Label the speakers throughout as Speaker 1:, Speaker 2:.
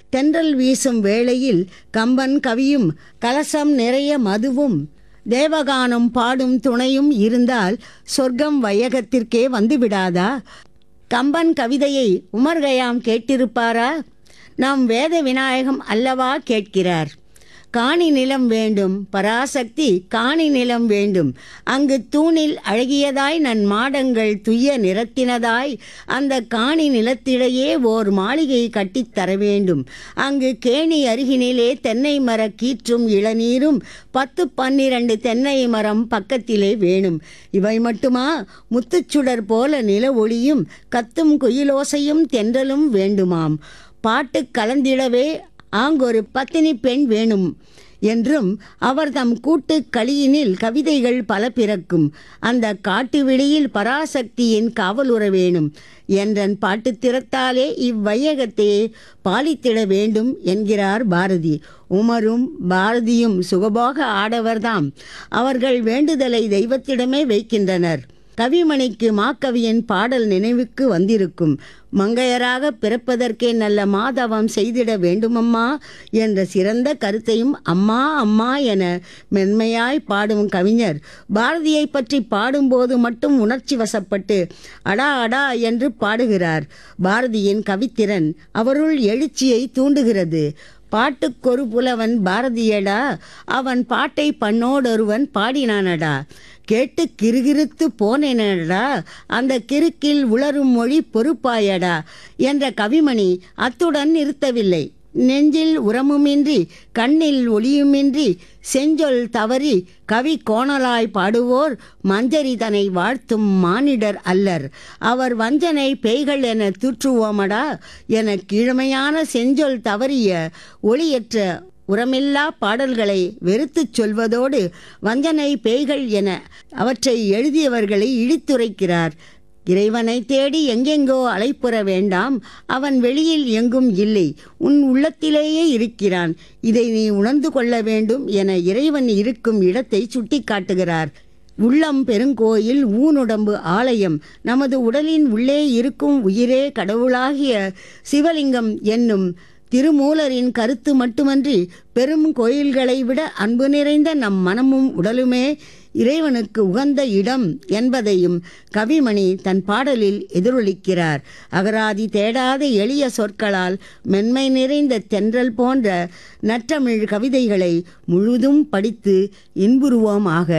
Speaker 1: தென்றல் வீசும் வேளையில் கம்பன் கவியும் கலசம் நிறைய மதுவும் தேவகானம் பாடும் துணையும் இருந்தால் சொர்க்கம் வையகத்திற்கே வந்துவிடாதா கம்பன் கவிதையை உமர்கயாம் கேட்டிருப்பாரா நாம் வேத விநாயகம் அல்லவா கேட்கிறார் காணி நிலம் வேண்டும் பராசக்தி காணி நிலம் வேண்டும் அங்கு தூணில் அழகியதாய் நன் மாடங்கள் துய்ய நிறத்தினதாய் அந்த காணி நிலத்திடையே ஓர் மாளிகை கட்டித் தர வேண்டும் அங்கு கேணி அருகினிலே தென்னை மர கீற்றும் இளநீரும் பத்து பன்னிரண்டு தென்னை மரம் பக்கத்திலே வேணும் இவை மட்டுமா முத்துச்சுடர் போல நில ஒளியும் கத்தும் குயிலோசையும் தென்றலும் வேண்டுமாம் பாட்டு கலந்திடவே ஆங்கொரு பத்தினி பெண் வேணும் என்றும் அவர் தம் கூட்டு களியினில் கவிதைகள் பல பிறக்கும் அந்த காட்டு வெளியில் பராசக்தியின் காவலுற வேணும் என்றன் பாட்டு திறத்தாலே இவ்வையகத்தை பாலித்திட வேண்டும் என்கிறார் பாரதி உமரும் பாரதியும் சுகபோக ஆடவர்தாம் அவர்கள் வேண்டுதலை தெய்வத்திடமே வைக்கின்றனர் கவிமணிக்கு மாக்கவியின் பாடல் நினைவுக்கு வந்திருக்கும் மங்கையராக பிறப்பதற்கே நல்ல மாதவம் செய்திட வேண்டுமம்மா என்ற சிறந்த கருத்தையும் அம்மா அம்மா என மென்மையாய் பாடும் கவிஞர் பாரதியை பற்றி பாடும்போது மட்டும் உணர்ச்சி வசப்பட்டு அடா அடா என்று பாடுகிறார் பாரதியின் கவித்திறன் அவருள் எழுச்சியை தூண்டுகிறது பாட்டுக்கொரு புலவன் பாரதியடா அவன் பாட்டை பண்ணோடொருவன் பாடினானடா கேட்டு கிறுகிறுத்து போனேனடா அந்த கிறுக்கில் உளரும் மொழி பொறுப்பாயடா என்ற கவிமணி அத்துடன் நிறுத்தவில்லை நெஞ்சில் உரமுமின்றி கண்ணில் ஒளியுமின்றி செஞ்சொல் தவறி கவி கோணலாய் பாடுவோர் மஞ்சரி தனை வாழ்த்தும் மானிடர் அல்லர் அவர் வஞ்சனை பேய்கள் என தூற்றுவோமடா என கீழமையான செஞ்சொல் தவறிய ஒளியற்ற உரமில்லா பாடல்களை வெறுத்துச் சொல்வதோடு வஞ்சனை பேய்கள் என அவற்றை எழுதியவர்களை இழித்துரைக்கிறார் இறைவனை தேடி எங்கெங்கோ அலைப்புற வேண்டாம் அவன் வெளியில் எங்கும் இல்லை உன் உள்ளத்திலேயே இருக்கிறான் இதை நீ உணர்ந்து கொள்ள வேண்டும் என இறைவன் இருக்கும் இடத்தை சுட்டிக்காட்டுகிறார் உள்ளம் பெருங்கோயில் ஊனுடம்பு ஆலயம் நமது உடலின் உள்ளே இருக்கும் உயிரே கடவுளாகிய சிவலிங்கம் என்னும் திருமூலரின் கருத்து மட்டுமன்றி பெரும் கோயில்களை விட அன்பு நிறைந்த நம் மனமும் உடலுமே இறைவனுக்கு உகந்த இடம் என்பதையும் கவிமணி தன் பாடலில் எதிரொலிக்கிறார் அகராதி தேடாத எளிய சொற்களால் மென்மை நிறைந்த தென்றல் போன்ற நற்றமிழ் கவிதைகளை முழுதும் படித்து இன்புறுவோமாக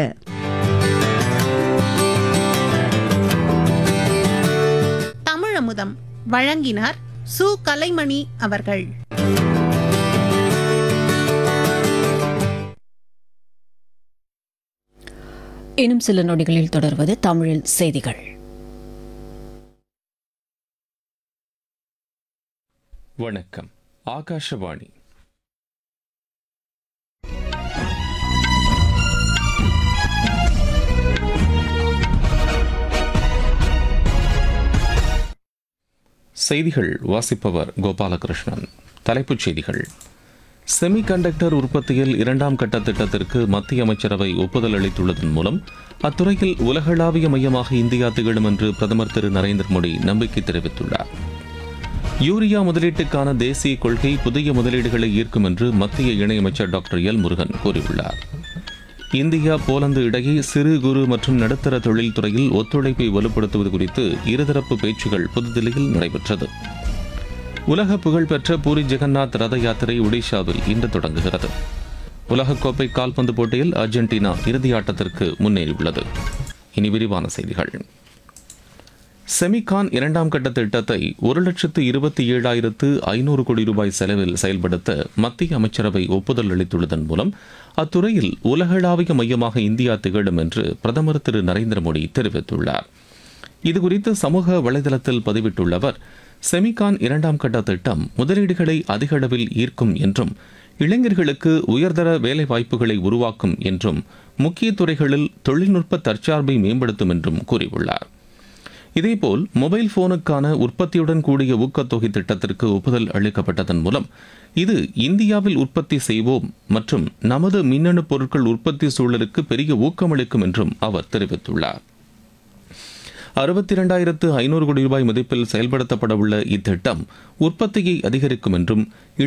Speaker 2: தமிழமுதம் வழங்கினார் சு கலைமணி அவர்கள்
Speaker 3: இன்னும் சில நொடிகளில் தொடர்வது தமிழில் செய்திகள்
Speaker 4: வணக்கம் ஆகாஷவாணி செய்திகள் வாசிப்பவர் கோபாலகிருஷ்ணன் தலைப்புச் செய்திகள் செமிகண்டக்டர் உற்பத்தியில் இரண்டாம் கட்ட திட்டத்திற்கு மத்திய அமைச்சரவை ஒப்புதல் அளித்துள்ளதன் மூலம் அத்துறையில் உலகளாவிய மையமாக இந்தியா திகழும் என்று பிரதமர் திரு நரேந்திர மோடி நம்பிக்கை தெரிவித்துள்ளார் யூரியா முதலீட்டுக்கான தேசிய கொள்கை புதிய முதலீடுகளை ஈர்க்கும் என்று மத்திய இணையமைச்சர் டாக்டர் எல் முருகன் கூறியுள்ளார் இந்தியா போலந்து இடையே சிறு குறு மற்றும் நடுத்தர தொழில்துறையில் ஒத்துழைப்பை வலுப்படுத்துவது குறித்து இருதரப்பு பேச்சுகள் புதுதில்லியில் நடைபெற்றது உலக புகழ்பெற்ற பூரி ஜெகநாத் ரத யாத்திரை ஒடிஷாவில் இன்று தொடங்குகிறது உலகக்கோப்பை கால்பந்து போட்டியில் அர்ஜென்டினா இறுதி ஆட்டத்திற்கு முன்னேறியுள்ளது இனி விரிவான செய்திகள் செமிகான் இரண்டாம் கட்ட திட்டத்தை ஒரு லட்சத்து இருபத்தி ஏழாயிரத்து ஐநூறு கோடி ரூபாய் செலவில் செயல்படுத்த மத்திய அமைச்சரவை ஒப்புதல் அளித்துள்ளதன் மூலம் அத்துறையில் உலகளாவிய மையமாக இந்தியா திகழும் என்று பிரதமர் திரு நரேந்திர மோடி தெரிவித்துள்ளார் இதுகுறித்து சமூக வலைதளத்தில் பதிவிட்டுள்ள அவர் செமிகான் இரண்டாம் கட்ட திட்டம் முதலீடுகளை அதிக அளவில் ஈர்க்கும் என்றும் இளைஞர்களுக்கு உயர்தர வேலை வாய்ப்புகளை உருவாக்கும் என்றும் முக்கிய துறைகளில் தொழில்நுட்ப தற்சார்பை மேம்படுத்தும் என்றும் கூறியுள்ளார் இதேபோல் மொபைல் போனுக்கான உற்பத்தியுடன் கூடிய ஊக்கத்தொகை திட்டத்திற்கு ஒப்புதல் அளிக்கப்பட்டதன் மூலம் இது இந்தியாவில் உற்பத்தி செய்வோம் மற்றும் நமது மின்னணு பொருட்கள் உற்பத்தி சூழலுக்கு பெரிய ஊக்கமளிக்கும் என்றும் அவர் தெரிவித்துள்ளார் அறுபத்தி இரண்டாயிரத்து ஐநூறு கோடி ரூபாய் மதிப்பில் செயல்படுத்தப்பட உள்ள இத்திட்டம் உற்பத்தியை அதிகரிக்கும் என்றும்